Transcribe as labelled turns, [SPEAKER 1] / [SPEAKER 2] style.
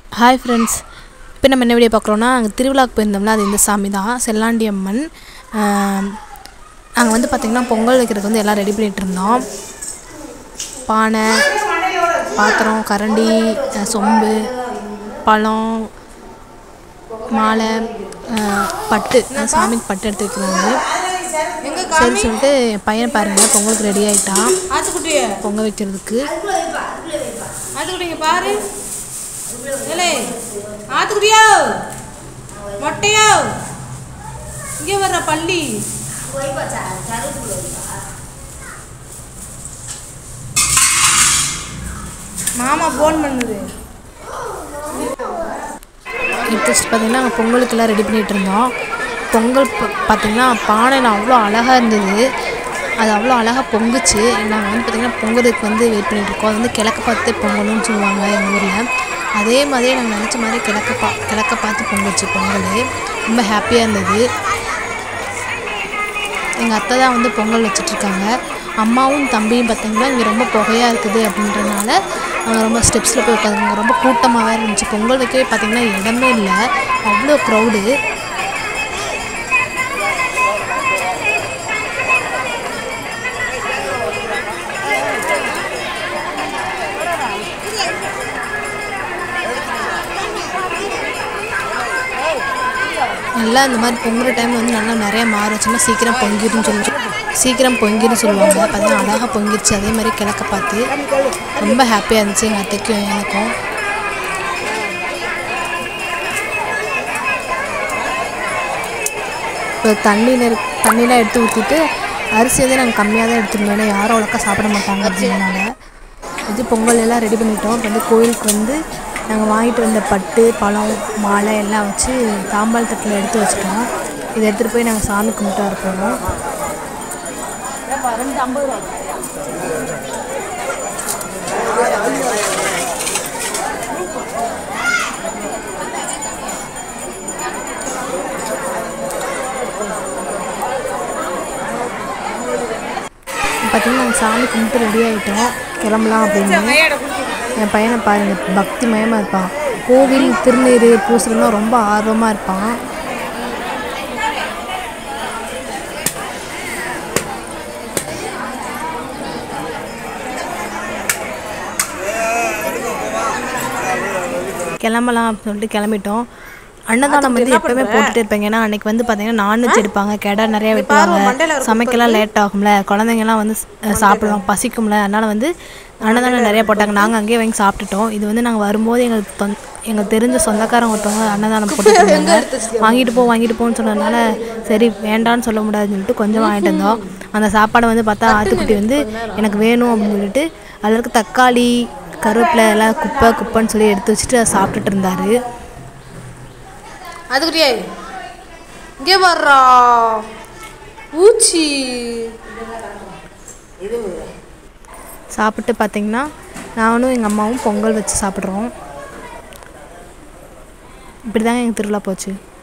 [SPEAKER 1] hi friends இப்போ நம்ம என்ன வீடியோ பார்க்குறோன்னா அங்கே திருவிழாக்கு போயிருந்தோம்ல அது இந்த சாமி தான் செல்லாண்டி அம்மன் நாங்கள் வந்து பார்த்திங்கன்னா பொங்கல் வைக்கிறதுக்கு வந்து எல்லாம் ரெடி பண்ணிகிட்டு இருந்தோம் பானை பாத்திரம் கரண்டி அஹ் சொம்பு பழம் மாலை அஹ் பட்டு நான் சாமிக்கு பட்டு எடுத்து வைக்கிறாங்க சரி சொல்லிட்டு என் பையன் பாருங்கள் பொங்கலுக்கு ரெடி ஆகிட்டான்
[SPEAKER 2] ஆத்துக்குட்டிய
[SPEAKER 1] பொங்கல் வைக்கிறதுக்கு
[SPEAKER 2] ஆத்துக்குட்டிங்க பாரு ஏலே ஆத்துக்குட்டியோ மொட்டையோ இங்கே வர்ற பள்ளி மாமா ஃபோன் பண்ணுது
[SPEAKER 1] இப்போ பார்த்தீங்கன்னா நாங்கள் பொங்கலுக்கெல்லாம் ரெடி பண்ணிகிட்டு இருந்தோம் பொங்கல் ப- பார்த்தீங்கன்னா பானையில் அவ்வளோ அழகாக இருந்தது அது அவ்வளோ அழகாக பொங்குச்சு நாங்கள் வந்து பார்த்திங்கன்னா பொங்கலுக்கு வந்து வெயிட் பண்ணிட்டு இருக்கோம் அது வந்து கிழக்க பார்த்து பொங்கலும்னு சொல்லுவாங்க எங்கள் ஊரில் அதே மாதிரியே நாங்கள் நினச்ச மாதிரி கிழக்க பா கிழக்க பார்த்து பொங்குச்சு பொங்கல் ரொம்ப ஹாப்பியாக இருந்தது எங்கள் அத்தை தான் வந்து பொங்கல் வச்சிட்ருக்காங்க அம்மாவும் தம்பியும் பார்த்தீங்கன்னா இங்கே ரொம்ப புகையாக இருக்குது அப்படின்றனால அவங்க ரொம்ப ஸ்டெப்ஸில் போய் உட்காந்துங்க ரொம்ப கூட்டமாகவே இருந்துச்சு பொங்கல் வைக்கவே பார்த்தீங்கன்னா இடமே இல்லை அவ்வளோ க்ரௌடு நல்லா இந்த மாதிரி பொங்குற டைம் வந்து நல்லா நிறைய மாறுச்சுன்னா சீக்கிரம் பொங்கிடும் சொல்லி சீக்கிரம் பொங்கிடும் சொல்லுவாங்க பார்த்தீங்கன்னா அழகாக பொங்கிருச்சு அதே மாதிரி கிழக்க பார்த்து ரொம்ப ஹாப்பியாக இருந்துச்சு எங்கள் அத்தைக்கும் எனக்கும் இப்போ தண்ணி நெரு தண்ணிலாம் எடுத்து ஊற்றிட்டு அரிசி வந்து நாங்கள் கம்மியாக தான் எடுத்துருந்தோம் ஏன்னா யாரும் அவ்வளோக்கா சாப்பிட மாட்டாங்க அப்படின்னால இது பொங்கல் எல்லாம் ரெடி பண்ணிட்டோம் இப்போ வந்து கோயிலுக்கு வந்து நாங்கள் வாங்கிட்டு வந்த பட்டு பழம் மாலை எல்லாம் வச்சு தாம்பாள் தட்டில் எடுத்து வச்சுட்டோம் இதை எடுத்துகிட்டு போய் நாங்கள் சாமி கும்பிட்டு வர போகிறோம் பார்த்தீங்கன்னா நாங்கள் சாமி கும்பிட்டு ரெடி ஆகிட்டோம் கிளம்பலாம் அப்படின்னு என் பையனை பாருங்க பக்தி மயமாக இருப்பான் கோவில் திருநீர் பூசுறதுனா ரொம்ப ஆர்வமாக இருப்பான் கிளம்பலாம் அப்படின்னு சொல்லிட்டு கிளம்பிட்டோம் அன்னதானம் வந்து எப்பவுமே போட்டுட்டு இருப்பாங்க ஏன்னா அன்னைக்கு வந்து பார்த்தீங்கன்னா நான்வெஜ் எடுப்பாங்க கெடா நிறைய வெட்டுவாங்க சமைக்கலாம் லேட் ஆகும்ல குழந்தைங்கலாம் வந்து ஸ்- சாப்பிடுவாங்க பசிக்கும்ல அதனால வந்து அன்னதானம் நிறைய போட்டாங்க நாங்கள் அங்கேயே வாங்கி சாப்பிட்டுட்டோம் இது வந்து நாங்கள் வரும்போது எங்களுக்கு தொந் எங்களுக்கு தெரிஞ்ச சொந்தக்காரங்க ஒருத்தவங்க அன்னதானம் போட்டுட்டு இருந்தாங்க வாங்கிட்டு போ வாங்கிட்டு போன்னு சொன்னதுனால சரி வேண்டான்னு சொல்ல முடியாதுன்னு சொல்லிட்டு கொஞ்சம் வாங்கிட்டு இருந்தோம் அந்த சாப்பாடை வந்து பார்த்தா ஆத்துக்குட்டி வந்து எனக்கு வேணும் அப்படின்னு சொல்லிட்டு அதில் இருக்க தக்காளி கருவேப்பிலை எல்லாம் குப்பை குப்பைன்னு சொல்லி எடுத்து வச்சுட்டு அதை சாப்பிட்டுட்டு இருந்தாரு
[SPEAKER 2] அதுக்குட்டியே இங்கே வர்றா ஊச்சி
[SPEAKER 1] சாப்பிட்டு பார்த்தீங்கன்னா நானும் எங்கள் அம்மாவும் பொங்கல் வச்சு சாப்பிட்றோம் இப்படி தாங்க எங்கள் திருவிழா போச்சு